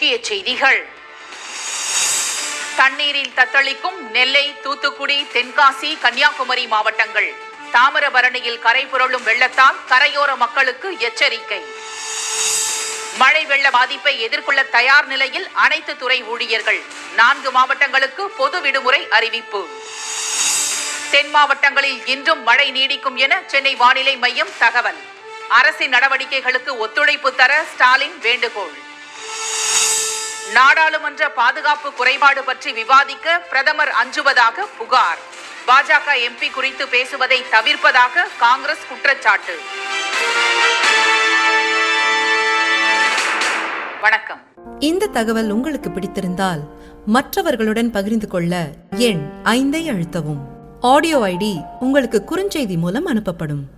முக்கிய செய்திகள் தண்ணீரில் தத்தளிக்கும் நெல்லை தூத்துக்குடி தென்காசி கன்னியாகுமரி மாவட்டங்கள் தாமிரபரணியில் கரை புரளும் வெள்ளத்தால் கரையோர மக்களுக்கு எச்சரிக்கை மழை வெள்ள பாதிப்பை எதிர்கொள்ள தயார் நிலையில் அனைத்து துறை ஊழியர்கள் நான்கு மாவட்டங்களுக்கு பொது விடுமுறை அறிவிப்பு தென் மாவட்டங்களில் இன்றும் மழை நீடிக்கும் என சென்னை வானிலை மையம் தகவல் அரசின் நடவடிக்கைகளுக்கு ஒத்துழைப்பு தர ஸ்டாலின் வேண்டுகோள் நாடாளுமன்ற பாதுகாப்பு குறைபாடு பற்றி விவாதிக்க பிரதமர் அஞ்சுவதாக புகார் பாஜக எம்பி குறித்து பேசுவதை தவிர்ப்பதாக காங்கிரஸ் குற்றச்சாட்டு வணக்கம் இந்த தகவல் உங்களுக்கு பிடித்திருந்தால் மற்றவர்களுடன் பகிர்ந்து கொள்ள எண் ஐந்தை அழுத்தவும் ஆடியோ ஐடி உங்களுக்கு குறுஞ்செய்தி மூலம் அனுப்பப்படும்